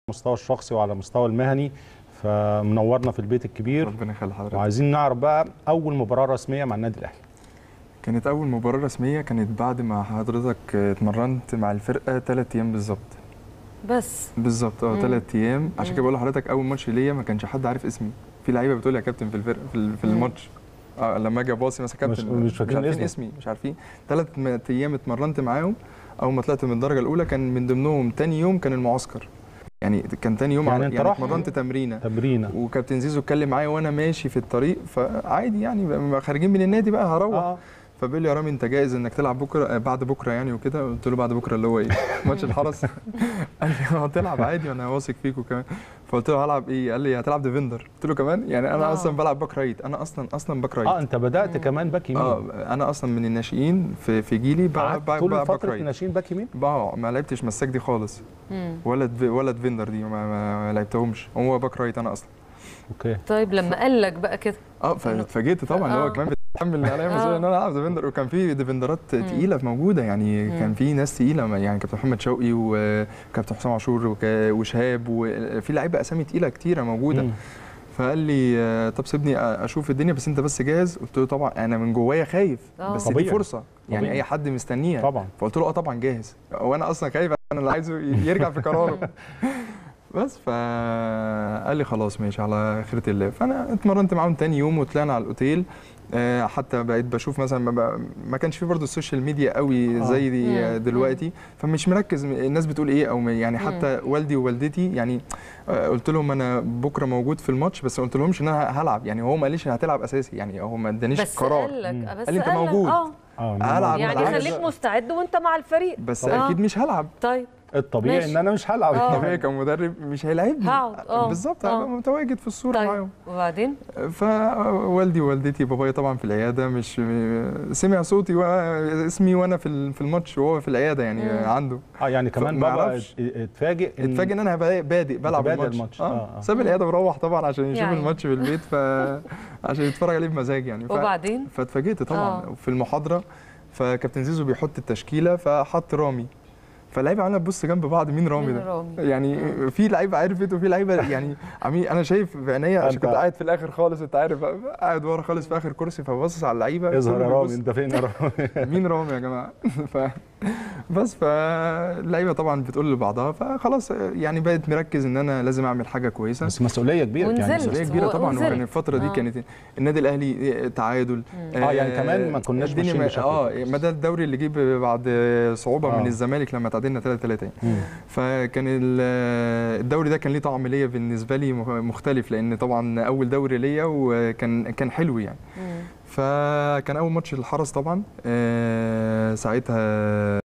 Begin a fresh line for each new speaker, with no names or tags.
المستوى الشخصي وعلى المستوى المهني فمنورنا في البيت الكبير
ربنا يخلي حضرتك
وعايزين نعرف بقى اول مباراه رسميه مع النادي الاهلي
كانت اول مباراه رسميه كانت بعد ما حضرتك اتمرنت مع الفرقه ثلاث ايام بالظبط
بس
بالظبط اه
مم.
ثلاث ايام عشان
مم.
كده بقول لحضرتك اول ماتش ليا ما كانش حد عارف اسمي في لعيبه بتقول لي يا كابتن في الفرقه في, ال- في
مم.
الماتش آه لما اجي اباصي مثلا
مش-
كابتن
مش فاكرين
عارفين
اسمك.
اسمي مش عارفين ثلاث ايام اتمرنت معاهم اول ما طلعت من الدرجه الاولى كان من ضمنهم تاني يوم كان المعسكر يعني كان تاني يوم
يعني
يعني,
أنت رايح-
اتمرنت تمرينه
تمرينه
وكابتن زيزو اتكلم معايا وانا ماشي في الطريق فعادي يعني بقى خارجين من النادي بقى هروح
اه
فبيقول لي يا رامي انت جاهز انك تلعب بكره آه، بعد بكره يعني وكده قلت له بعد بكره اللي هو ايه ماتش الحرس قال لي هتلعب عادي وانا واثق فيك وكمان فقلت له هلعب ايه قال لي هتلعب ديفندر قلت له كمان يعني انا
آه.
اصلا بلعب باك رايت انا اصلا اصلا باك
اه
رايت
انت بدات
مم.
كمان باك يمين
اه انا اصلا من الناشئين في في جيلي بلعب
قعدت
بلعب
طول
باك
فتره
رايت
الناشئين باك يمين
بقى ما لعبتش مساك دي خالص
مم.
ولا دف- ولا ديفندر دي ما, ما, ما لعبتهمش هو باك رايت انا اصلا
اوكي
طيب لما قال لك بقى كده
اه فاتفاجئت طبعا اللي
آه.
هو كمان بتحمل عليا مسؤوليه ان انا العب ديفندر وكان في ديفندرات تقيله موجوده يعني
مم.
كان في ناس تقيله يعني كابتن محمد شوقي وكابتن حسام عاشور وك- وشهاب وفي لعيبه اسامي تقيله كتيره موجوده
مم.
فقال لي آه، طب سيبني اشوف الدنيا بس انت بس جاهز قلت له طبعا انا من جوايا خايف
آه.
بس
طبيعي.
دي فرصه يعني
طبيعي.
اي حد مستنيها
طبعا
فقلت له اه طبعا جاهز وانا اصلا خايف انا اللي عايزه يرجع في قراره بس فقال لي خلاص ماشي على خيرة الله فانا اتمرنت معاهم تاني يوم وطلعنا على الاوتيل آه، حتى بقيت بشوف مثلا ما, بقى- ما كانش في برضه السوشيال ميديا قوي
آه.
زي دي
مم.
آه، دلوقتي فمش مركز الناس بتقول ايه او يعني حتى والدي ووالدتي يعني آه، قلت لهم انا بكره موجود في الماتش بس ما قلت لهمش ان انا هلعب يعني هو ما قاليش هتلعب اساسي يعني هو ما ادانيش
بس
قرار
قال لك
مم.
بس
قال لي أنت
قال لك،
موجود.
اه
اه
ألعب
يعني
بالعكس.
خليك مستعد وانت مع الفريق
بس
آه.
اكيد مش هلعب
طيب
الطبيعي
ماشي.
ان انا مش هلعب
آه.
طبيعي كمدرب مش هيلاعبني
هقعد، آه.
بالظبط
آه.
هبقى متواجد في الصوره
طيب
معاهم
وبعدين
فوالدي ووالدتي بابايا طبعا في العياده مش سمع صوتي واسمي وانا في ال- في الماتش وهو في العياده يعني
مم.
عنده
اه يعني كمان
ما
بابا
أعرفش.
ات- اتفاجئ إن-
اتفاجئ ان انا هبقى بادئ بلعب
بادئ
الماتش,
الماتش.
اه,
آه، آه.
ساب العياده وروح طبعا عشان يشوف
يعني.
الماتش في البيت ف عشان يتفرج عليه بمزاج يعني ف...
وبعدين
فاتفاجئت طبعا
آه.
في المحاضره فكابتن زيزو بيحط التشكيله فحط رامي فاللعيبه عماله تبص جنب بعض مين رامي
مين
ده
رامي؟
يعني في لعيبه عرفت وفي لعيبه يعني عمي انا شايف بعينيا عشان
أنت-
كنت قاعد في الاخر خالص انت عارف بقى، قاعد ورا خالص في اخر كرسي فببصص على اللعيبه
اظهر
كله
يا رامي
بيبص،
انت فين يا رامي
مين رامي يا جماعه ف بس فاللعيبه طبعا بتقول لبعضها فخلاص يعني بقيت مركز ان انا لازم اعمل حاجه كويسه
بس مسؤوليه كبيره يعني
ونزلت.
مسؤوليه كبيره طبعا
ونزلت.
وكان الفتره دي
آه.
كانت النادي الاهلي تعادل
آه، يعني كمان ما كناش
الدنيا
ماشيين
ما-
بشكل
اه
كويس.
ما ده الدوري اللي جه بعد صعوبه
آه.
من الزمالك لما تعادلنا 3 3
مم.
فكان ال- الدوري ده كان ليه طعم ليا بالنسبه لي مخ- مختلف لان طبعا اول دوري ليا وكان كان حلو يعني
مم.
فكان اول ماتش للحرس طبعا آه، ساعتها